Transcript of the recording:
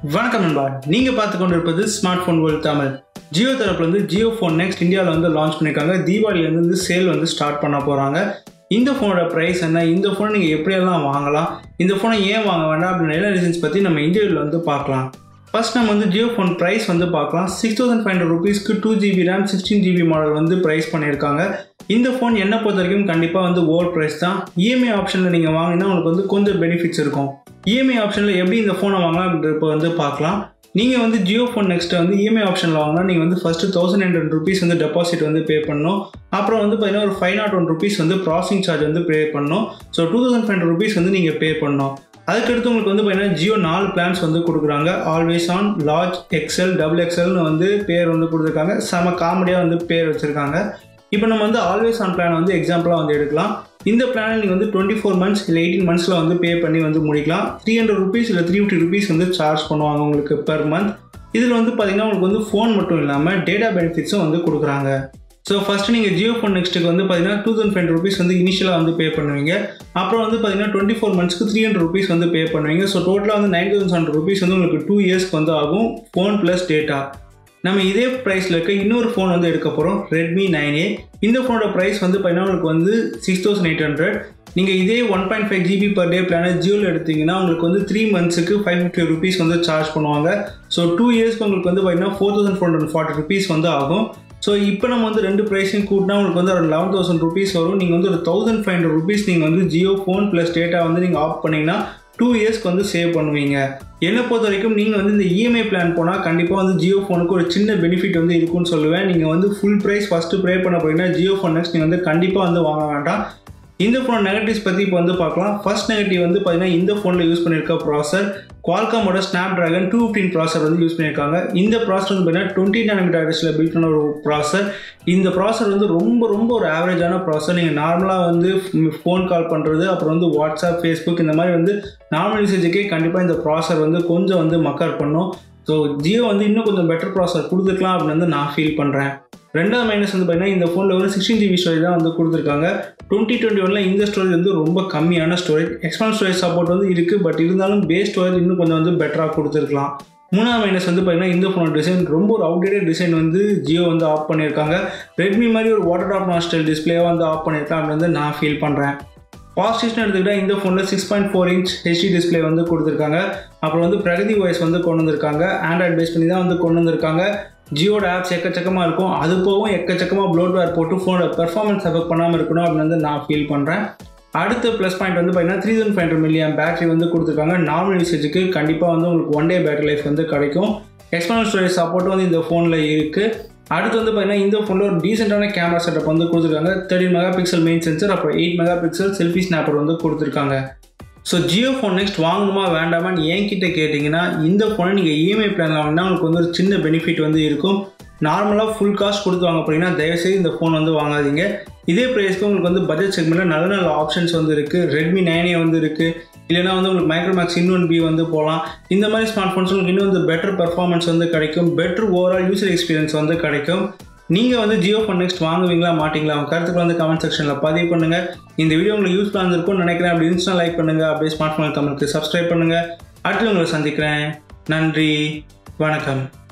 வணக்கம் நண்பா நீங்க பார்த்து கொண்டிருப்பது smartphone world Tamil Jio தரப்புல இருந்து ஜியோ ஃபோன் நெக்ஸ்ட் இந்தியாவில் வந்து லான்ச் பண்ணியிருக்காங்க தீபாவளியிலேருந்து வந்து சேல் வந்து ஸ்டார்ட் பண்ண போகிறாங்க இந்த ஃபோனோட ப்ரைஸ் என்ன இந்த ஃபோனை நீங்கள் எப்படியெல்லாம் வாங்கலாம் இந்த ஃபோனை ஏன் வாங்க வேண்டாம் அப்படின்னு எல்லா ரீசன்ஸ் பற்றி நம்ம இந்தியாவில் வந்து பார்க்கலாம் ஃபர்ஸ்ட் நம்ம வந்து ஜியோ ஃபோன் ப்ரைஸ் வந்து பார்க்கலாம் சிக்ஸ் தௌசண்ட் ஃபைவ் ஹண்ட்ரட் ருபீஸ்க்கு two GB RAM sixteen GB model வந்து ப்ரைஸ் பண்ணியிருக்காங்க இந்த ஃபோன் என்ன பொறுத்த வரைக்கும் கண்டிப்பாக வந்து ஓல்ட் ப்ரைஸ் தான் இஎம்ஐ ஆப்ஷனில் நீங்கள் வாங்கினா உங்களுக்கு வந்து கொஞ்சம் பெனிஃபிட்ஸ் இருக்கும் இஎம்ஐ ஆப்ஷனில் எப்படி இந்த ஃபோனை வாங்கலாம் அப்படின்றப்ப வந்து பார்க்கலாம் நீங்கள் வந்து ஜியோ ஃபோன் நெக்ஸ்ட்டு வந்து இஎம்ஐ ஆப்ஷனில் வாங்கினா நீங்கள் வந்து ஃபஸ்ட்டு தௌசண்ட் ஹண்ட்ரட் ருபீஸ் வந்து டெபாசிட் வந்து பே பண்ணணும் அப்புறம் வந்து பார்த்தீங்கன்னா ஒரு ஃபைவ் நாட் ஒன் ருபீஸ் வந்து ப்ராசஸிங் சார்ஜ் வந்து பே பண்ணணும் so two thousand five hundred rupees வந்து நீங்கள் பே பண்ணணும் அதுக்கடுத்து உங்களுக்கு வந்து பார்த்தீங்கன்னா ஜியோ நாலு பிளான்ஸ் வந்து கொடுக்குறாங்க always on large XL double எக்ஸல்னு வந்து பேர் வந்து கொடுத்துருக்காங்க செம காமெடியாக வந்து பேர் வச்சுருக்காங்க இப்போ நம்ம வந்து ஆல்வேஸ் ஆன் பிளான் வந்து எக்ஸாம்பிளாக வந்து எடுக்கலாம் இந்த பிளானில் நீங்கள் வந்து டுவெண்ட்டி ஃபோர் மந்த்ஸ் இல்லை எயிட்டீன் மந்த்ஸில் வந்து பே பண்ணி வந்து முடிக்கலாம் த்ரீ ஹண்ட்ரட் ருபீஸ் இல்லை த்ரீ ஃபிஃப்டி ருபீஸ் வந்து சார்ஜ் பண்ணுவாங்க உங்களுக்கு பெர் மந்த் இதில் வந்து பார்த்தீங்கன்னா உங்களுக்கு வந்து ஃபோன் மட்டும் இல்லாமல் டேட்டா பெனிஃபிட்ஸும் வந்து கொடுக்குறாங்க ஸோ ஃபஸ்ட்டு நீங்கள் ஜியோ ஃபோன் நெக்ஸ்ட்டுக்கு வந்து பார்த்தீங்கன்னா டூ தௌசண்ட் ஃபைவ் ருபீஸ் வந்து இனிஷியலாக வந்து பே பண்ணுவீங்க அப்புறம் வந்து பார்த்தீங்கன்னா டுவெண்ட்டி ஃபோர் மந்த்ஸ்க்கு த்ரீ ஹண்ட்ரட் ருபீஸ் வந்து பே பண்ணுவீங்க ஸோ டோட்டலாக வந்து நைன் தௌசண்ட் ஹண்ட்ரட் ருபீஸ் வந்து உங்களுக்கு டூ இயர்ஸ்க்கு வந்து ஆகும் ஃபோன் ப்ளஸ் டேட்டா நம்ம இதே ப்ரைஸில் இருக்க இன்னொரு ஃபோன் வந்து எடுக்க போகிறோம் ரெட்மி நைன் ஏ இந்த ஃபோனோட ப்ரைஸ் வந்து பார்த்தீங்கன்னா உங்களுக்கு வந்து சிக்ஸ் தௌசண்ட் எயிட் ஹண்ட்ரட் நீங்கள் இதே one point five GB per day பிளான ஜியோவில் எடுத்தீங்கன்னா உங்களுக்கு வந்து த்ரீ மந்த்ஸுக்கு ஃபைவ் ஃபிஃப்டி ருபீஸ் வந்து சார்ஜ் பண்ணுவாங்க ஸோ டூ இயர்ஸ்க்கு உங்களுக்கு வந்து பார்த்தீங்கன்னா four thousand four hundred forty rupees வந்து ஆகும் ஸோ இப்போ நம்ம வந்து ரெண்டு ப்ரைஸையும் கூட்டினா உங்களுக்கு வந்து ஒரு லெவன் தௌசண்ட் ருபீஸ் வரும் நீங்கள் வந்து ஒரு தௌசண்ட் ஃபைவ் ஹண்ட்ரட் ருபீஸ் நீங்கள் வந்து ஜியோ ஃபோன் ப்ளஸ் டேட்டா வந்து நீங்கள் ஆஃப் பண்ணிங்கன்னா டூ இயர்ஸ்க்கு வந்து சேவ் பண்ணுவீங்க என்னை பொறுத்த வரைக்கும் நீங்கள் வந்து இந்த இஎம்ஐ பிளான் போனால் கண்டிப்பாக வந்து ஜியோ ஃபோனுக்கு ஒரு சின்ன பெனிஃபிட் வந்து இருக்கும்னு சொல்லுவேன் நீங்கள் வந்து ஃபுல் ப்ரைஸ் ஃபஸ்ட்டு ப்ரே பண்ண போறீங்கன்னா ஜியோ ஃபோன் நெக்ஸ்ட் நீங்கள் வந்து கண்டிப்பாக வந்து வாங்க வேண்டாம் இந்த ஃபோன் நெகட்டிவ்ஸ் பற்றி இப்போ வந்து பார்க்கலாம் ஃபர்ஸ்ட் நெகட்டிவ் வந்து பார்த்தீங்கன்னா இந்த ஃபோனில் யூஸ் பண்ணியிருக்க ப்ராசர் குவால்காமோட Snapdragon two fifteen processor வந்து யூஸ் பண்ணியிருக்காங்க இந்த ப்ராசர் வந்து பார்த்தீங்கன்னா டுவெண்ட்டி நானோமீட்டர் ஆர்டிஸில் பில்ட் பண்ண ஒரு ப்ராசர் இந்த ப்ராசர் வந்து ரொம்ப ரொம்ப ஒரு ஆவரேஜான ப்ராசர் நீங்கள் நார்மலாக வந்து ஃபோன் கால் பண்ணுறது அப்புறம் வந்து வாட்ஸ்அப் ஃபேஸ்புக் இந்த மாதிரி வந்து நார்மல் யூசேஜுக்கே கண்டிப்பாக இந்த ப்ராசர் வந்து கொஞ்சம் வந்து மக்கர் பண்ணும் ஸோ ஜியோ வந்து இன்னும் கொஞ்சம் பெட்டர் ப்ராசர் கொடுத்துருக்கலாம் அப்படின்னு வந்து நான் ஃபீல் பண்ணுறேன் ரெண்டாவது மைனஸ் வந்து பார்த்தீங்கன்னா இந்த ஃபோனில் ஒரு சிக்ஸ்டீன் ஜிபி ஸ்டோரேஜ் தான் வந்து கொடுத்துருக்காங்க டுவெண்ட்டி டுவெண்ட்டி ஒனில் இந்த ஸ்டோரேஜ் வந்து ரொம்ப கம்மியான ஸ்டோரேஜ் எக்ஸ்பான் ஸ்டோரேஜ் சப்போர்ட் வந்து இருக்குது பட் இருந்தாலும் பேஸ் ஸ்டோரேஜ் இன்னும் கொஞ்சம் வந்து பெட்டராக கொடுத்துருக்கலாம் மூணாவது மைனஸ் வந்து பார்த்தீங்கன்னா இந்த ஃபோனோட டிசைன் ரொம்ப ஒரு அவுடேட்டட் டிசைன் வந்து ஜியோ வந்து ஆஃப் பண்ணியிருக்காங்க ரெட்மி மாதிரி ஒரு வாட்டர் ட்ராப் நாஸ்டல் டிஸ்பிளேவாக வந்து ஆஃப் பண்ணியிருக்காங்க அப்படின்னு வந்து நான் ஃபீல் பண்ணுறேன் பாசிட்டிவ்ஸ்னு எடுத்துக்கிட்டால் இந்த ஃபோனில் six point four inch HD display வந்து கொடுத்துருக்காங்க அப்புறம் வந்து பிரகதி வாய்ஸ் வந்து கொண்டு வந்திருக்காங்க ஆண்ட்ராய்ட் பேஸ் பண்ணி தான் வந்து கொண்டு வந்திருக்காங்க ஜியோட ஆப்ஸ் எக்கச்சக்கமாக இருக்கும் அது போகவும் எக்கச்சக்கமாக ப்ளோட்வேர் போட்டு ஃபோனோட பெர்ஃபார்மன்ஸ் எஃபெக்ட் பண்ணாமல் இருக்கணும் அப்படின்னு வந்து நான் ஃபீல் பண்ணுறேன் அடுத்த ப்ளஸ் பாயிண்ட் வந்து பார்த்தீங்கன்னா three thousand five hundred milliamp battery வந்து கொடுத்துருக்காங்க நார்மல் யூசேஜுக்கு கண்டிப்பாக வந்து உங்களுக்கு ஒன் டே பேட்டரி லைஃப் வந்து கிடைக்கும் எக்ஸ்டர்னல் ஸ்டோரேஜ் சப்போர்ட் வந்து இந்த ஃபோனில் இருக்குது அடுத்து வந்து பார்த்தீங்கன்னா இந்த ஃபோனில் ஒரு டீசெண்டான கேமரா செட்டப் வந்து கொடுத்துருக்காங்க thirteen mega pixel main sensor அப்புறம் eight mega pixel selfie snapper வந்து கொடுத்துருக்காங்க ஸோ ஜியோ ஃபோன் நெக்ஸ்ட் வாங்கணுமா வேண்டாமான்னு என்கிட்ட கேட்டிங்கன்னா இந்த ஃபோனை நீங்கள் இஎம்ஐ பிளான் வாங்கினா உங்களுக்கு வந்து ஒரு சின்ன பெனிஃபிட் வந்து இருக்கும் நார்மலாக ஃபுல் காஸ்ட் கொடுத்து வாங்க போனீங்கன்னா தயவுசெய்து இந்த ஃபோன் வந்து வாங்காதீங்க இதே ப்ரைஸ்க்கு உங்களுக்கு வந்து பட்ஜெட் செக்மெண்ட்டில் நல்ல நல்ல ஆப்ஷன்ஸ் வந்து இருக்குது ரெட்மி நைனே வந்து இருக்குது இல்லைனா வந்து உங்களுக்கு மைக்ரோமேக்ஸ் இன்னொன் பி வந்து போகலாம் இந்த மாதிரி ஸ்மார்ட் ஃபோன்ஸ் உங்களுக்கு இன்னும் வந்து பெட்டர் பர்ஃபார்மன்ஸ் வந்து கிடைக்கும் பெட்டர் ஓவரால் யூசர் எக்ஸ்பீரியன்ஸ் வந்து கிடைக்கும் நீங்கள் வந்து ஜியோ ஃபோன் நெக்ஸ்ட் வாங்குவீங்களா மாட்டிங்களா உங்கள் கருத்துக்கள் வந்து கமெண்ட் செக்ஷனில் பதிவு பண்ணுங்கள் இந்த வீடியோ உங்களுக்கு யூஸ்ஃபுல்லாக இருந்திருக்கும்னு நினைக்கிறேன் அப்படி இன்ஸ்டா லைக் பண்ணுங்கள் அப்படியே ஸ்மார்ட் ஃபோன் தமிழுக்கு சப்ஸ்கிரைப் பண்ணுங்கள் அடுத்து உங்களை சந்திக்கிறேன் நன்றி வணக்கம்